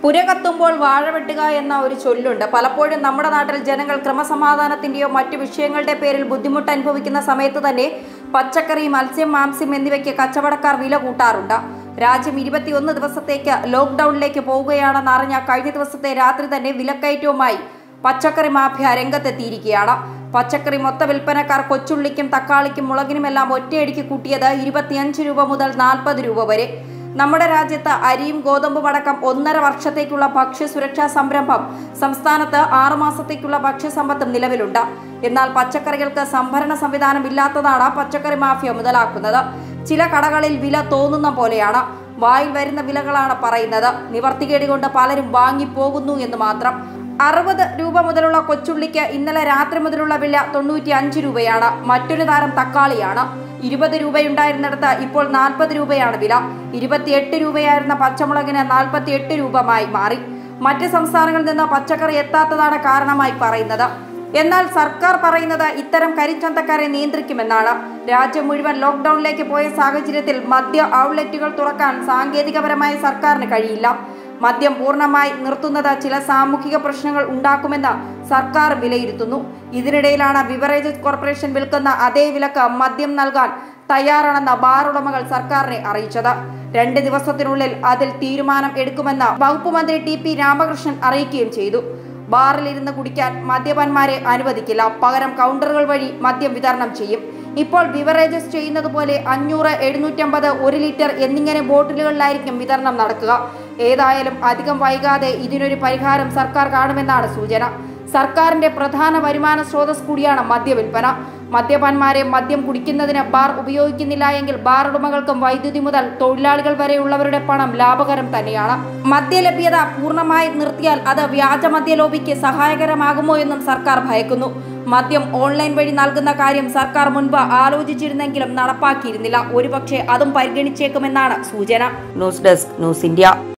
പുര കത്തുമ്പോൾ വാഴ വെട്ടുക എന്ന ഒരു ചൊല്ലുണ്ട് പലപ്പോഴും നമ്മുടെ നാട്ടിൽ ജനങ്ങൾ ക്രമസമാധാനത്തിന്റെയോ മറ്റു വിഷയങ്ങളുടെ പേരിൽ ബുദ്ധിമുട്ട് അനുഭവിക്കുന്ന സമയത്ത് തന്നെ പച്ചക്കറി മത്സ്യം മാംസ്യം എന്നിവയ്ക്ക് കച്ചവടക്കാർ വില കൂട്ടാറുണ്ട് രാജ്യം ഇരുപത്തിയൊന്ന് ദിവസത്തേക്ക് ലോക്ക്ഡൌണിലേക്ക് പോവുകയാണെന്ന് അറിഞ്ഞ കഴിഞ്ഞ ദിവസത്തെ രാത്രി തന്നെ വിലക്കയറ്റവുമായി പച്ചക്കറി മാഫിയ രംഗത്തെത്തിയിരിക്കുകയാണ് പച്ചക്കറി മൊത്ത വിൽപ്പനക്കാർ കൊച്ചുള്ളിക്കും തക്കാളിക്കും മുളകിനുമെല്ലാം ഒറ്റയടിക്ക് കൂട്ടിയത് ഇരുപത്തിയഞ്ച് രൂപ മുതൽ നാൽപ്പത് രൂപ വരെ നമ്മുടെ രാജ്യത്ത് അരിയും ഗോതമ്പും അടക്കം ഒന്നര വർഷത്തേക്കുള്ള ഭക്ഷ്യസുരക്ഷാ സംരംഭം സംസ്ഥാനത്ത് ആറുമാസത്തേക്കുള്ള ഭക്ഷ്യസമ്പത്തും നിലവിലുണ്ട് എന്നാൽ പച്ചക്കറികൾക്ക് സംഭരണ സംവിധാനം ഇല്ലാത്തതാണ് പച്ചക്കറി മാഫിയ മുതലാക്കുന്നത് ചില കടകളിൽ വില തോന്നുന്ന പോലെയാണ് വായിൽ വരുന്ന വിലകളാണ് പറയുന്നത് നിവർത്തികേട് കൊണ്ട് പലരും വാങ്ങിപ്പോകുന്നു എന്ന് മാത്രം അറുപത് രൂപ മുതലുള്ള കൊച്ചുള്ളിക്ക് ഇന്നലെ രാത്രി മുതലുള്ള വില തൊണ്ണൂറ്റി അഞ്ച് രൂപയാണ് മറ്റൊരു താരം തക്കാളിയാണ് ഇരുപത് രൂപയുണ്ടായിരുന്നിടത്ത് ഇപ്പോൾ നാൽപ്പത് രൂപയാണ് വില ഇരുപത്തിയെട്ട് രൂപയായിരുന്ന പച്ചമുളകിന് നാൽപ്പത്തി എട്ട് രൂപമായി മാറി മറ്റ് സംസ്ഥാനങ്ങളിൽ നിന്ന് പച്ചക്കറി എത്താത്തതാണ് കാരണമായി പറയുന്നത് എന്നാൽ സർക്കാർ പറയുന്നത് ഇത്തരം കരിച്ചന്തക്കാരെ നിയന്ത്രിക്കുമെന്നാണ് രാജ്യം മുഴുവൻ ലോക്ക്ഡൌണിലേക്ക് പോയ സാഹചര്യത്തിൽ മദ്യ ഔട്ട്ലെറ്റുകൾ തുറക്കാൻ സാങ്കേതികപരമായി സർക്കാരിന് കഴിയില്ല മദ്യം പൂർണ്ണമായി നിർത്തുന്നത് ചില സാമൂഹിക പ്രശ്നങ്ങൾ ഉണ്ടാക്കുമെന്ന് സർക്കാർ വിലയിരുത്തുന്നു ഇതിനിടയിലാണ് ബിവറേജസ് കോർപ്പറേഷൻ വിൽക്കുന്ന അതേ വിലക്ക് മദ്യം നൽകാൻ തയ്യാറാണെന്ന ബാർ ഉടമകൾ സർക്കാരിനെ അറിയിച്ചത് രണ്ട് ദിവസത്തിനുള്ളിൽ അതിൽ തീരുമാനം എടുക്കുമെന്ന് വകുപ്പ് മന്ത്രി ടി പി രാമകൃഷ്ണൻ അറിയിക്കുകയും ചെയ്തു ബാറിലിരുന്ന് കുടിക്കാൻ മദ്യപന്മാരെ അനുവദിക്കില്ല പകരം കൗണ്ടറുകൾ വഴി മദ്യം വിതരണം ചെയ്യും ഇപ്പോൾ ബിവറേജസ് ചെയ്യുന്നത് പോലെ അഞ്ഞൂറ് എഴുന്നൂറ്റമ്പത് ഒരു ലിറ്റർ എന്നിങ്ങനെ ബോട്ടിലുകളിലായിരിക്കും വിതരണം നടക്കുക ഏതായാലും അധികം വൈകാതെ ഇതിനൊരു പരിഹാരം സർക്കാർ കാണുമെന്നാണ് സൂചന സർക്കാരിന്റെ പ്രധാന വരുമാന സ്രോതസ് കൂടിയാണ് മദ്യവിൽപ്പന മദ്യപന്മാരെ മദ്യം കുടിക്കുന്നതിന് ബാർ ഉപയോഗിക്കുന്നില്ല എങ്കിൽ ബാർ ഉടമകൾക്കും വൈദ്യുതി മുതൽ തൊഴിലാളികൾ വരെയുള്ളവരുടെ പണം ലാഭകരം തന്നെയാണ് മദ്യലഭ്യത പൂർണ്ണമായി നിർത്തിയാൽ അത് വ്യാജ മദ്യലോബിക്ക് സഹായകരമാകുമോ എന്നും സർക്കാർ ഭയക്കുന്നു മദ്യം ഓൺലൈൻ വഴി നൽകുന്ന കാര്യം സർക്കാർ മുൻപ് ആലോചിച്ചിരുന്നെങ്കിലും നടപ്പാക്കിയിരുന്നില്ല ഒരുപക്ഷെ അതും പരിഗണിച്ചേക്കുമെന്നാണ് സൂചന ന്യൂസ് ഡെസ്ക് ന്യൂസ് ഇന്ത്യ